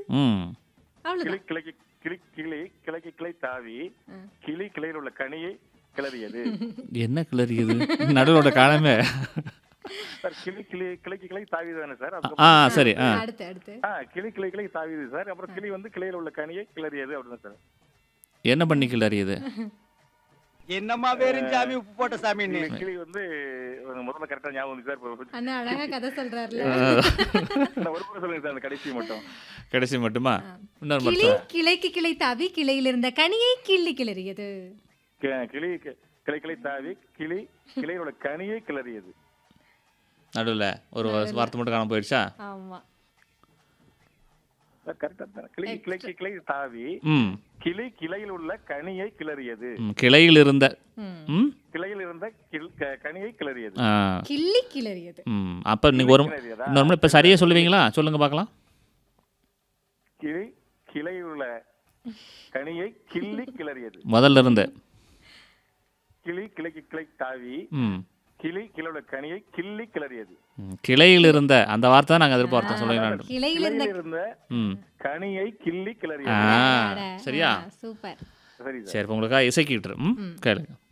ம் கிளி அவ்வளவுதான் கிளைக்கு கிளி கிளி கிளைக்கு கிளை தாவி கிளி கிளையில் உள்ள கனியை கிளறியது என்ன கிளறியது நடுவோட காலமே சார் கிளி கிளி கிளைக்கு கிளை தாவிது தானே சார் ஆ அதுக்கப்புறம் சரி ஆ அடுத்து அடுத்து ஆ கிளி கிளை கிளை தாவிது சார் அப்புறம் கிளி வந்து கிளையில் உள்ள கனியை கிளறியது அப்படின்னு சார் என்ன பண்ணி கிளறியது என்னம்மா வெறும் சாமி உப்பு போட்ட சாமின்னு கிளி கிளி வந்து ஒரு முதல்ல கரெக்டா ஞாபகம் வந்து சார் இப்போ அண்ணா அழகா கதை சொல்றாருல நான் ஒரு முறை சொல்லுங்க சார் அந்த கடைசி மட்டும் கடைசி மட்டுமா இன்னொரு கிளி மட்டும் கிளைக்கு கிளை தாவி கிளையில் இருந்த கனியை கிள்ளி கிளறியது கி- கிளி கி- கிளை கிளை தாவி கிளி கிளையில் உள்ள கனியை கிளறியது நடுவில் ஒரு வார்த்தை மட்டும் காணாம போயிடுச்சா ஆமா சார் கரெக்டா தான் கிளி கிளைக்கு கிளை தாவி ம் கிளி கிளையில் உள்ள கனியை கிளறியது ம், கிளையில் இருந்த ம். ம் கிளையில் இருந்த கிள்- க- கனியை கிளறியது ஆ கிள்ளி கிளறியது ம் அப்போ நீங்கள் ஒரு கிளறியதா? இன்னொரு முறை இப்போ சரியாக சொல்லுவீங்களா சொல்லுங்க பார்க்கலாம் கிளி கிளையில் உள்ள கனியை கிள்ளி கிளறியது முதல்ல இருந்து கிளி கிளைக்கு கிளை தாவி ம் கிளி கிளையுள்ள கனியை கிள்ளி கிளறியது ம், கிளையில் இருந்த அந்த வார்த்தை தான் நாங்கள் எதிர்பார்த்தோம் சொல்லுங்க கிளையில் இருந்த கிளையில் இருந்த ம் கனியை கிள்ளி ஆ கிளறியது அட, சரியா ஆ, சூப்பர் சரி சார் சரி இப்போ உங்களுக்காக இசைக்கிட்டு ம் கேளுங்க